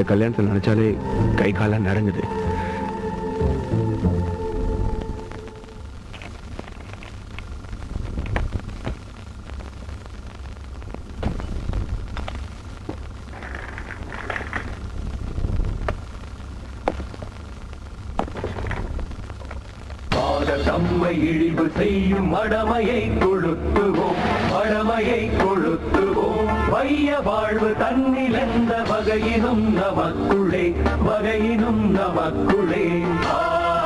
கல்யாணத்தை நினைச்சாலே கை காலம் நரங்குது தம்மை இழிவு செய்யும் மடமையை கொளுத்துவோம் மடமையை கொளுத்துவோம் வைய வாழ்வு தன்னில் எந்த வகையினும் நமக்குள்ளே வகையினும் நமக்குள்ளே ஆ,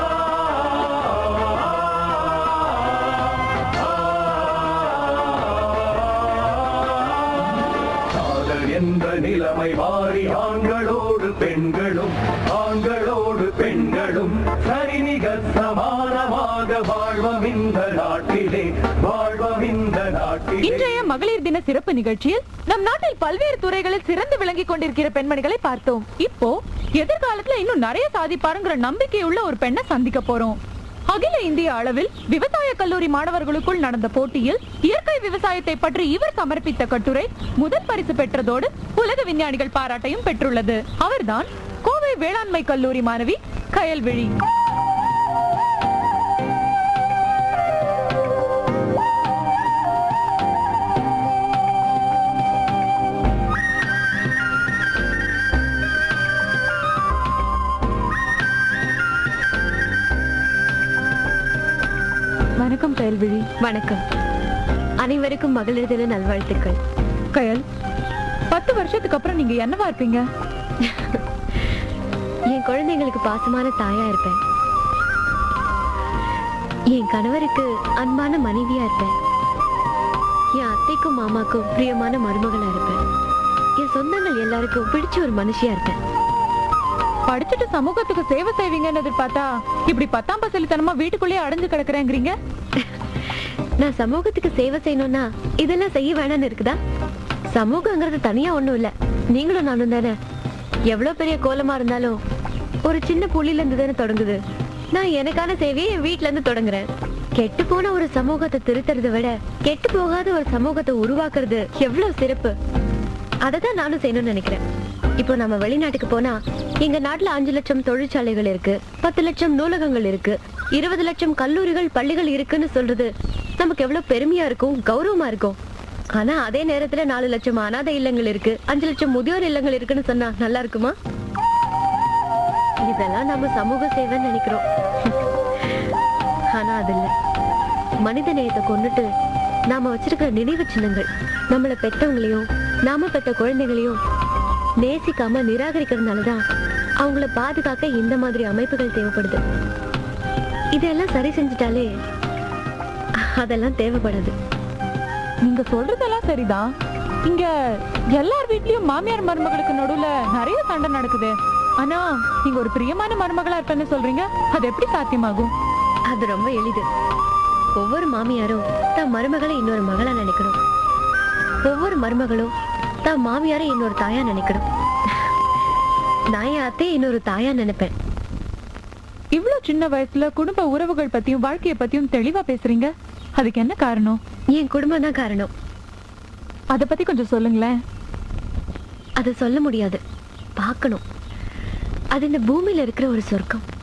காதல் என்ற நிலைமை மாறி ஆண்களோடு பெண்களும் ஆண்களோடு பெண்களும் சரிநிக சமானமாக வாழ்வம் இந்த நாட்டிலே வாழ்வம் இந்த நாட்டிலே இன்றைய மகளிர் தின சிறப்பு நிகழ்ச்சியில் நம் நாட்டில் பல்வேறு துறைகளில் சிறந்து விளங்கிக் கொண்டிருக்கிற பெண்மணிகளை பார்த்தோம் இப்போ எதிர்காலத்துல இன்னும் நிறைய சாதிப்பாருங்கிற நம்பிக்கையுள்ள ஒரு பெண்ணை சந்திக்க போறோம் அகில இந்திய அளவில் விவசாய கல்லூரி மாணவர்களுக்குள் நடந்த போட்டியில் இயற்கை விவசாயத்தை பற்றி இவர் சமர்ப்பித்த கட்டுரை முதல் பரிசு பெற்றதோடு உலக விஞ்ஞானிகள் பாராட்டையும் பெற்றுள்ளது அவர்தான் கோவை வேளாண்மை கல்லூரி மாணவி கயல்விழி வணக்கம் கயல்விழி வணக்கம் அனைவருக்கும் மகளிர் தின நல்வாழ்த்துக்கள் கயல் பத்து வருஷத்துக்கு அப்புறம் நீங்க என்னவா இருப்பீங்க என் குழந்தைங்களுக்கு பாசமான தாயா இருப்பேன் என் கணவருக்கு அன்பான மனைவியா இருப்பேன் என் அத்தைக்கும் மாமாக்கும் பிரியமான மருமகளா இருப்பேன் என் சொந்தங்கள் எல்லாருக்கும் பிடிச்ச ஒரு மனுஷியா இருப்பேன் படிச்சுட்டு சமூகத்துக்கு சேவை செய்வீங்கன்னு எதிர்பார்த்தா இப்படி பத்தாம் பசலித்தனமா வீட்டுக்குள்ளேயே அடைஞ்சு கிடக்குறேங்கிறீங்க நான் சமூகத்துக்கு சேவை செய்யணும்னா இதெல்லாம் செய்ய வேணாம்னு இருக்குதா சமூகங்கிறது தனியா ஒண்ணும் இல்ல நீங்களும் நானும் தானே எவ்வளவு பெரிய கோலமா இருந்தாலும் ஒரு சின்ன புள்ளில இருந்து தானே தொடங்குது நான் எனக்கான சேவையை என் வீட்ல இருந்து தொடங்குறேன் கெட்டு போன ஒரு சமூகத்தை திருத்துறதை விட கெட்டு போகாத ஒரு சமூகத்தை உருவாக்குறது எவ்வளவு சிறப்பு அதை தான் நானும் செய்யணும்னு நினைக்கிறேன் இப்போ நம்ம வெளிநாட்டுக்கு போனா எங்க நாட்டுல அஞ்சு லட்சம் தொழிற்சாலைகள் இருக்கு பத்து லட்சம் நூலகங்கள் இருக்கு இருபது லட்சம் கல்லூரிகள் பள்ளிகள் இருக்குன்னு சொல்றது நமக்கு எவ்வளவு பெருமையா இருக்கும் கௌரவமா இருக்கும் ஆனா அதே நேரத்துல நாலு லட்சம் அனாதை இல்லங்கள் இருக்கு அஞ்சு லட்சம் முதியோர் இல்லங்கள் இருக்குன்னு சொன்னா நல்லா இருக்குமா இதெல்லாம் நம்ம சமூக சேவைன்னு நினைக்கிறோம் ஆனா அது இல்ல மனித நேயத்தை கொண்டுட்டு நாம வச்சிருக்கிற நினைவு சின்னங்கள் நம்மள பெத்தவங்களையும் நாம பெத்த குழந்தைகளையும் நேசிக்காம நிராகரிக்கிறதுனாலதான் அவங்கள பாதுகாக்க இந்த மாதிரி அமைப்புகள் தேவைப்படுது இதெல்லாம் சரி செஞ்சுட்டாலே அதெல்லாம் தேவைப்படாது நீங்க சொல்றதெல்லாம் சரிதான் இங்க எல்லார் வீட்லயும் மாமியார் மருமகளுக்கு நடுவுல நிறைய சண்டை நடக்குது ஆனா நீங்க ஒரு பிரியமான மருமகளா இருப்பேன்னு சொல்றீங்க அது எப்படி சாத்தியமாகும் அது ரொம்ப எளிது ஒவ்வொரு மாமியாரும் தன் மருமகளை இன்னொரு மகளா நினைக்கணும் ஒவ்வொரு மருமகளும் தான் மாமியாரை இன்னொரு தாயா நினைக்கணும் நான் என் அத்தையை இன்னொரு தாயா நினைப்பேன் இவ்வளவு சின்ன வயசுல குடும்ப உறவுகள் பத்தியும் வாழ்க்கைய பத்தியும் தெளிவா பேசுறீங்க அதுக்கு என்ன காரணம் என் குடும்பம் தான் காரணம் அத பத்தி கொஞ்சம் சொல்லுங்களேன் அதை சொல்ல முடியாது பார்க்கணும் அது இந்த பூமியில இருக்கிற ஒரு சொர்க்கம்